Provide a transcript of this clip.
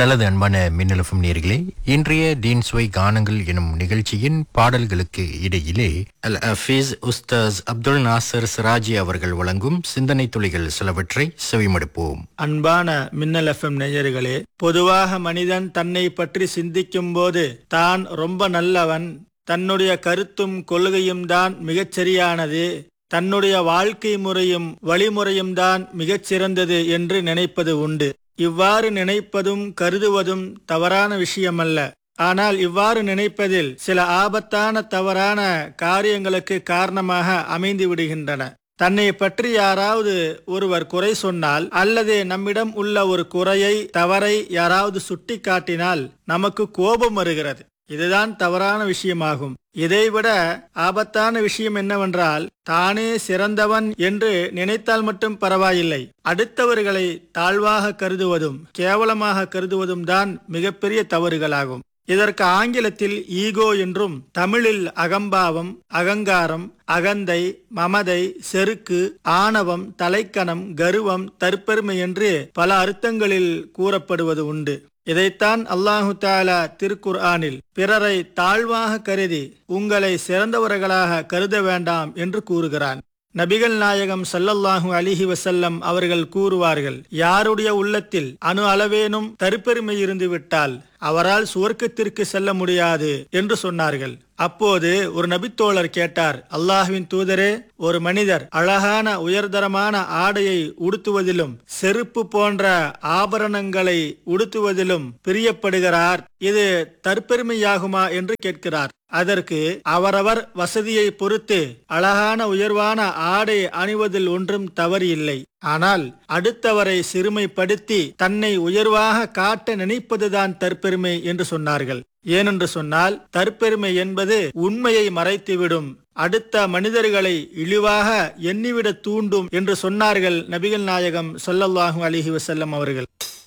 நல்லது அன்பான மின்னலஃபம் நேர்களே இன்றைய டீன்ஸ்வை கானங்கள் எனும் நிகழ்ச்சியின் பாடல்களுக்கு இடையிலே அல் ஹஃபீஸ் உஸ்தாஸ் அப்துல் நாசர் சிராஜி அவர்கள் வழங்கும் சிந்தனை துளிகள் சிலவற்றை செவிமடுப்போம் அன்பான மின்னல் எஃப்எம் நேயர்களே பொதுவாக மனிதன் தன்னை பற்றி சிந்திக்கும் போது தான் ரொம்ப நல்லவன் தன்னுடைய கருத்தும் கொள்கையும் தான் மிகச் சரியானது தன்னுடைய வாழ்க்கை முறையும் வழிமுறையும் தான் மிகச் சிறந்தது என்று நினைப்பது உண்டு இவ்வாறு நினைப்பதும் கருதுவதும் தவறான விஷயமல்ல ஆனால் இவ்வாறு நினைப்பதில் சில ஆபத்தான தவறான காரியங்களுக்கு காரணமாக அமைந்து விடுகின்றன தன்னை பற்றி யாராவது ஒருவர் குறை சொன்னால் அல்லது நம்மிடம் உள்ள ஒரு குறையை தவறை யாராவது சுட்டி காட்டினால் நமக்கு கோபம் வருகிறது இதுதான் தவறான விஷயமாகும் இதைவிட ஆபத்தான விஷயம் என்னவென்றால் தானே சிறந்தவன் என்று நினைத்தால் மட்டும் பரவாயில்லை அடுத்தவர்களை தாழ்வாக கருதுவதும் கேவலமாக கருதுவதும் தான் மிகப்பெரிய தவறுகளாகும் இதற்கு ஆங்கிலத்தில் ஈகோ என்றும் தமிழில் அகம்பாவம் அகங்காரம் அகந்தை மமதை செருக்கு ஆணவம் தலைக்கணம் கருவம் தற்பெருமை என்று பல அர்த்தங்களில் கூறப்படுவது உண்டு இதைத்தான் அல்லாஹு தாலா திருக்குர்ஆனில் பிறரை தாழ்வாக கருதி உங்களை சிறந்தவர்களாக கருத வேண்டாம் என்று கூறுகிறான் நபிகள் நாயகம் சல்லல்லாஹு அலிஹி வசல்லம் அவர்கள் கூறுவார்கள் யாருடைய உள்ளத்தில் அணு அளவேனும் தருப்பெருமை இருந்து விட்டால் அவரால் சுவர்க்கத்திற்கு செல்ல முடியாது என்று சொன்னார்கள் அப்போது ஒரு நபித்தோழர் கேட்டார் அல்லாஹுவின் தூதரே ஒரு மனிதர் அழகான உயர்தரமான ஆடையை உடுத்துவதிலும் செருப்பு போன்ற ஆபரணங்களை உடுத்துவதிலும் பிரியப்படுகிறார் இது தற்பெருமையாகுமா என்று கேட்கிறார் அதற்கு அவரவர் வசதியை பொறுத்து அழகான உயர்வான ஆடை அணிவதில் ஒன்றும் தவறு இல்லை ஆனால் அடுத்தவரை சிறுமைப்படுத்தி தன்னை உயர்வாக காட்ட நினைப்பதுதான் தற்பெருமை என்று சொன்னார்கள் ஏனென்று சொன்னால் தற்பெருமை என்பது உண்மையை மறைத்துவிடும் அடுத்த மனிதர்களை இழிவாக எண்ணிவிட தூண்டும் என்று சொன்னார்கள் நபிகள் நாயகம் சொல்லல்லாஹு அலிஹி வசல்லம் அவர்கள்